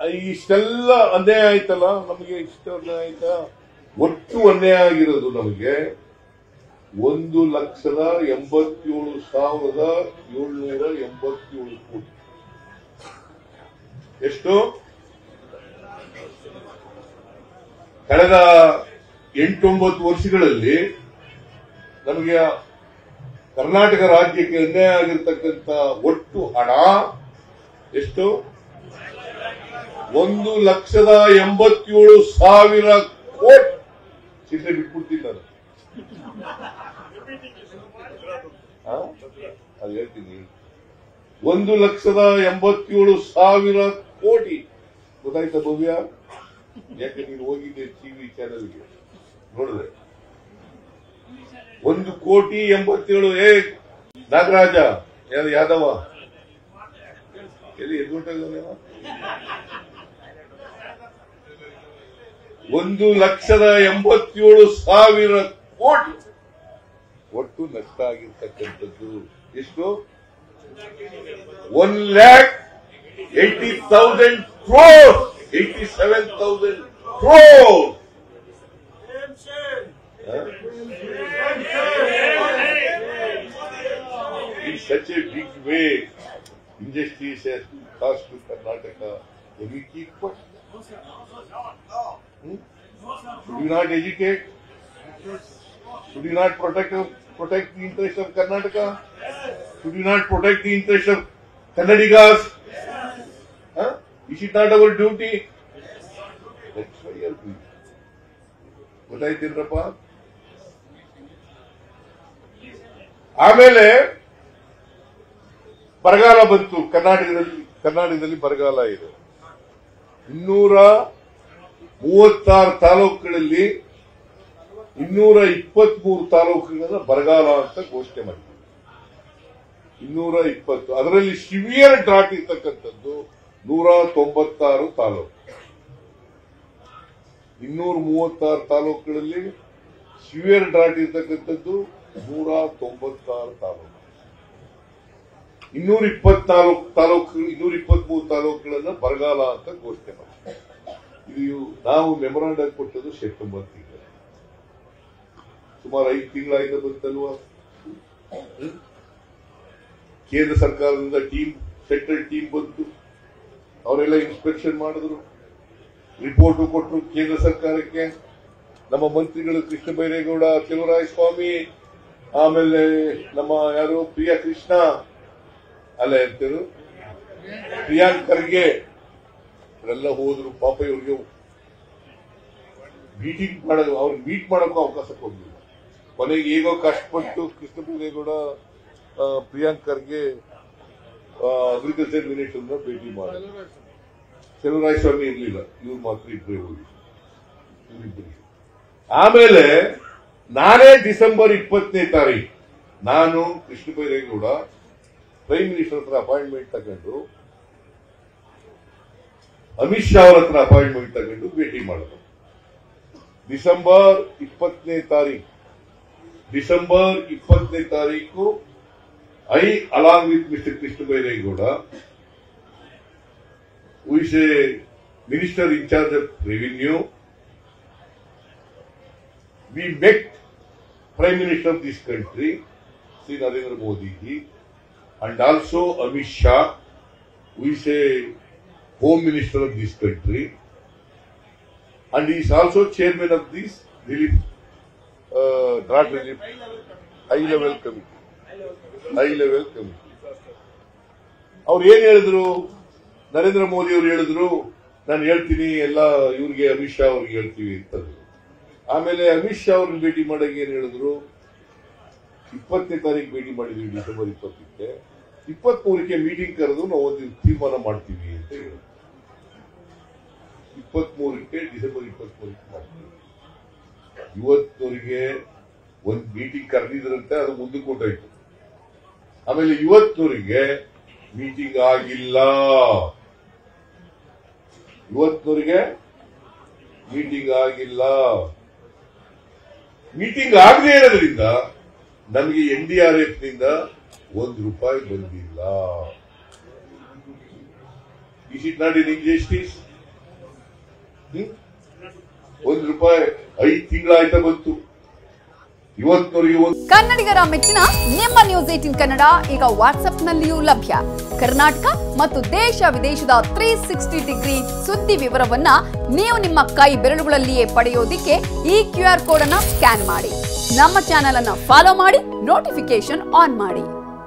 ಇಷ್ಟೆಲ್ಲ ಅನ್ಯಾಯ ಆಯ್ತಲ್ಲ ನಮಗೆ ಇಷ್ಟ ಅನ್ಯಾಯ ಆಯ್ತಾ ಒಟ್ಟು ಅನ್ಯಾಯ ಆಗಿರೋದು ನಮಗೆ ಒಂದು ಲಕ್ಷದ ಎಂಬತ್ತೇಳು ಸಾವಿರದ ಏಳ್ನೂರ ಎಂಬತ್ತೇಳು ಕೋಟಿ ಎಷ್ಟು ಕಳೆದ ಎಂಟೊಂಬತ್ತು ವರ್ಷಗಳಲ್ಲಿ ನಮಗೆ ಕರ್ನಾಟಕ ರಾಜ್ಯಕ್ಕೆ ಅನ್ಯಾಯ ಆಗಿರ್ತಕ್ಕಂಥ ಒಟ್ಟು ಹಣ ಎಷ್ಟು ಒಂದು ಲಕ್ಷದ ಎಂಬತ್ತೇಳು ಸಾವಿರ ಕೋಟಿ ಚಿಲ್ಲರೆ ಬಿಟ್ಬಿಡ್ತೀನಿ ನಾನು ಆ? ಅದು ಹೇಳ್ತೀನಿ ಒಂದು ಲಕ್ಷದ ಎಂಬತ್ತೇಳು ಸಾವಿರ ಕೋಟಿ ಗೊತ್ತಾಯ್ತಾ ಭವ್ಯ ಯಾಕೆ ನೀನು ಹೋಗಿದ್ದೆ ಟಿವಿ ಚಾನೆಲ್ಗೆ ನೋಡಿದ್ರೆ ಒಂದು ಕೋಟಿ ಎಂಬತ್ತೇಳು ಏ ನಾಗರಾಜ ಯಾರು ಯಾದವ ಎಲ್ಲಿ ಎದ್ಬಿಟ್ಟಿದ್ದಾನೆ ಅವ? ಒಂದು ಲಕ್ಷದ ಎಂಬತ್ತೇಳು ಸಾವಿರ ಕೋಟಿ ಒಟ್ಟು ನಷ್ಟ ಆಗಿರ್ತಕ್ಕಂಥದ್ದು ಎಷ್ಟು one lakh eighty thousand crore eighty seven thousand crore in such a big way, industries has cost to Karnataka. Will we keep quiet? Hmm? Should we not educate? Should we not protect protect the interest of Karnataka? Should we not protect the interest of Kannadigas? Huh? Is it not our duty? That's why you are doing. ಗೊತ್ತಾಯ್ತೇನ್ರಪ್ಪ ಆಮೇಲೆ ಬರಗಾಲ ಬಂತು ಕರ್ನಾಟಕದಲ್ಲಿ ಕರ್ನಾಟಕದಲ್ಲಿ ಬರಗಾಲ ಇದೆ ಇನ್ನೂರ ಮೂವತ್ತಾರು ತಾಲೂಕುಗಳಲ್ಲಿ ಇನ್ನೂರ ಇಪ್ಪತ್ಮೂರು ತಾಲೂಕುಗಳನ್ನ ಬರಗಾಲ ಅಂತ ಘೋಷಣೆ ಮಾಡಿದ್ರು ಇನ್ನೂರ ಇಪ್ಪತ್ತು ಅದರಲ್ಲಿ ಸಿವಿಯರ್ ಡ್ರಾಟ್ ಇರ್ತಕ್ಕಂಥದ್ದು ನೂರ ತೊಂಬತ್ತಾರು ತಾಲೂಕು ಇನ್ನೂರ ಮೂವತ್ತಾರು ತಾಲೂಕುಗಳಲ್ಲಿ ಸಿವಿಯರ್ ಡ್ರಾಟ್ ಇರ್ತಕ್ಕಂಥದ್ದು ನೂರ ತೊಂಬತ್ತಾರು ತಾಲೂಕು ಇನ್ನೂರ ಇಪ್ಪತ್ನಾಲ್ಕು ತಾಲೂಕು ಇನ್ನೂರ ಇಪ್ಪತ್ಮೂರು ತಾಲೂಕುಗಳನ್ನ ಬರಗಾಲ ಅಂತ ಘೋಷಣೆ ಮಾಡಿ ಇದು ನಾವು ಮೆಮೊರಾಂಡಮ್ ಕೊಟ್ಟದ್ದು ಸೆಪ್ಟೆಂಬರ್ ತಿಂಗಳು ಸುಮಾರು ಐದು ತಿಂಗಳಾಯ್ತು ಬಂತಲ್ವಾ ಹ್ಮ್? ಕೇಂದ್ರ ಸರ್ಕಾರದಿಂದ ಟೀಮ್ ಸೆಂಟ್ರಲ್ ಟೀಮ್ ಬಂತು ಅವರೆಲ್ಲ ಇನ್ಸ್ಪೆಕ್ಷನ್ ಮಾಡಿದ್ರು ರಿಪೋರ್ಟ್ ಕೊಟ್ಟರು ಕೇಂದ್ರ ಸರ್ಕಾರಕ್ಕೆ ನಮ್ಮ ಮಂತ್ರಿಗಳು ಕೃಷ್ಣ ಬೈರೇಗೌಡ ಚೆಲುವರಾಯ ಸ್ವಾಮಿ ಆಮೇಲೆ ನಮ್ಮ ಯಾರು ಪ್ರಿಯಾ ಕೃಷ್ಣ ಅಲ್ಲ ಎಂತರು ಪ್ರಿಯಾಂಕ್ ಖರ್ಗೆ ಇವರೆಲ್ಲ ಹೋದ್ರು ಪಾಪ ಇವ್ರಿಗೆ ಮೀಟಿಂಗ್ ಮಾಡೋದು ಅವ್ರಿಗೆ ಮೀಟ್ ಮಾಡೋಕ್ಕೂ ಅವಕಾಶ ಕೊಡಲಿಲ್ಲ ಕೊನೆಗೆ ಹೇಗೋ ಕಷ್ಟಪಟ್ಟು ಕೃಷ್ಣ ಬೈರೇಗೌಡ ಆ, ಪ್ರಿಯಾಂಕ್ ಖರ್ಗೆ ಅಗ್ರಿಕಲ್ಚರ್ ಮಿನಿಸ್ಟರ್ನ ಭೇಟಿ ಮಾಡಿದ್ರು ಚೆಲುವರಾಯ ಸ್ವಾಮಿ ಇರ್ಲಿಲ್ಲ ಇವ್ರು ಮಾತ್ರ ಇಬ್ಬರೇ ಹೋಗಿ ಇವ್ರಿಬ್ಬರಿಗೆ ಆಮೇಲೆ ನಾನೇ ಡಿಸೆಂಬರ್ ಇಪ್ಪತ್ತನೇ ತಾರೀಕು ನಾನು ಕೃಷ್ಣ ಬೈರೇಗೌಡ ಪ್ರೈಮ್ ಮಿನಿಸ್ಟರ್ ಹತ್ರ ಅಪಾಯಿಂಟ್ಮೆಂಟ್ ತಗೊಂಡು ಅಮಿತ್ ಶಾ ಅವ್ರ ಹತ್ರ ಅಪಾಯಿಂಟ್ಮೆಂಟ್ ತಗೊಂಡು ಭೇಟಿ ಮಾಡಿದ್ರು ಡಿಸೆಂಬರ್ ಇಪ್ಪತ್ತನೇ ತಾರೀಕು ಡಿಸೆಂಬರ್ ಇಪ್ಪತ್ತನೇ ತಾರೀಕು I along with mister Krishna Byregowda who is a minister in charge of revenue. We met Prime Minister of this country, Sri Narendra Modi ji, and also Amit Shah, who is a Home Minister of this country, and he is also chairman of this relief, uh, drought relief, high level committee, high level committee. ಅವ್ರು ಏನ್ ಹೇಳಿದ್ರು ನರೇಂದ್ರ ಮೋದಿ ಅವರು ಹೇಳಿದ್ರು ನಾನು ಹೇಳ್ತೀನಿ ಎಲ್ಲ ಇವ್ರಿಗೆ ಅಮಿತ್ ಶಾ ಅವ್ರಿಗೆ ಹೇಳ್ತೀವಿ ಅಂತಂದ್ರು ಆಮೇಲೆ ಅಮಿತ್ ಶಾ ಅವ್ರನ್ನ ಭೇಟಿ ಮಾಡಾಗ ಏನ್ ಹೇಳಿದ್ರು ಇಪ್ಪತ್ತನೇ ತಾರೀಕು ಭೇಟಿ ಮಾಡಿದ್ವಿ ಡಿಸೆಂಬರ್ ಇಪ್ಪತ್ತಕ್ಕೆ ಇಪ್ಪತ್ಮೂರಕ್ಕೆ ಮೀಟಿಂಗ್ ಕರೆದು ನಾವು ಒಂದು ತೀರ್ಮಾನ ಮಾಡ್ತೀವಿ ಅಂತ ಹೇಳಿದ್ರು ಇಪ್ಪತ್ಮೂರಕ್ಕೆ ಡಿಸೆಂಬರ್ ಇಪ್ಪತ್ಮೂರಕ್ಕೆ ಮಾಡ್ತೀವಿ ಇವತ್ತವರಿಗೆ ಒಂದು ಮೀಟಿಂಗ್ ಕರೆದಿದ್ರಂತೆ ಅದು ಮುಂದಕ್ಕೆ ಹೊಂಟೋಯ್ತು ಆಮೇಲೆ ಇವತ್ತವರಿಗೆ ಮೀಟಿಂಗ್ ಆಗಿಲ್ಲ ಇವತ್ತಿನವರೆಗೆ ಮೀಟಿಂಗ್ ಆಗಿಲ್ಲ ಮೀಟಿಂಗ್ ಆಗದೆ ಇರೋದ್ರಿಂದ ನಮಗೆ ಎನ್ ಡಿ ಆರ್ ಎಫ್ ನಿಂದ ಒಂದು ರೂಪಾಯಿ ಬಂದಿಲ್ಲ is it not in injustice hmm? ಒಂದು ರೂಪಾಯಿ ಐದು ತಿಂಗಳಾಯ್ತಾ ಬಂತು ಇವತ್ತಿನವರೆಗೆ ಒಂದು ಕನ್ನಡಿಗರ ಮೆಚ್ಚಿನ ನಿಮ್ಮ ನ್ಯೂಸ್ ಏಟಿನ್ ಕನ್ನಡ ಈಗ ವಾಟ್ಸ್ಆಪ್ನಲ್ಲಿಯೂ ಲಭ್ಯ ಕರ್ನಾಟಕ ಮತ್ತು ದೇಶ ವಿದೇಶದ ತ್ರೀ ಸಿಕ್ಸ್ಟಿ ಡಿಗ್ರಿ ಸುದ್ದಿ ವಿವರವನ್ನ ನೀವು ನಿಮ್ಮ ಕೈ ಬೆರಳುಗಳಲ್ಲಿಯೇ ಪಡೆಯೋದಿಕ್ಕೆ ಈ ಕ್ಯೂ ಆರ್ ಕೋಡ್ ಅನ್ನ ಸ್ಕ್ಯಾನ್ ಮಾಡಿ ನಮ್ಮ ಚಾನೆಲ್ ಅನ್ನ ಫಾಲೋ ಮಾಡಿ ನೋಟಿಫಿಕೇಶನ್ ಆನ್ ಮಾಡಿ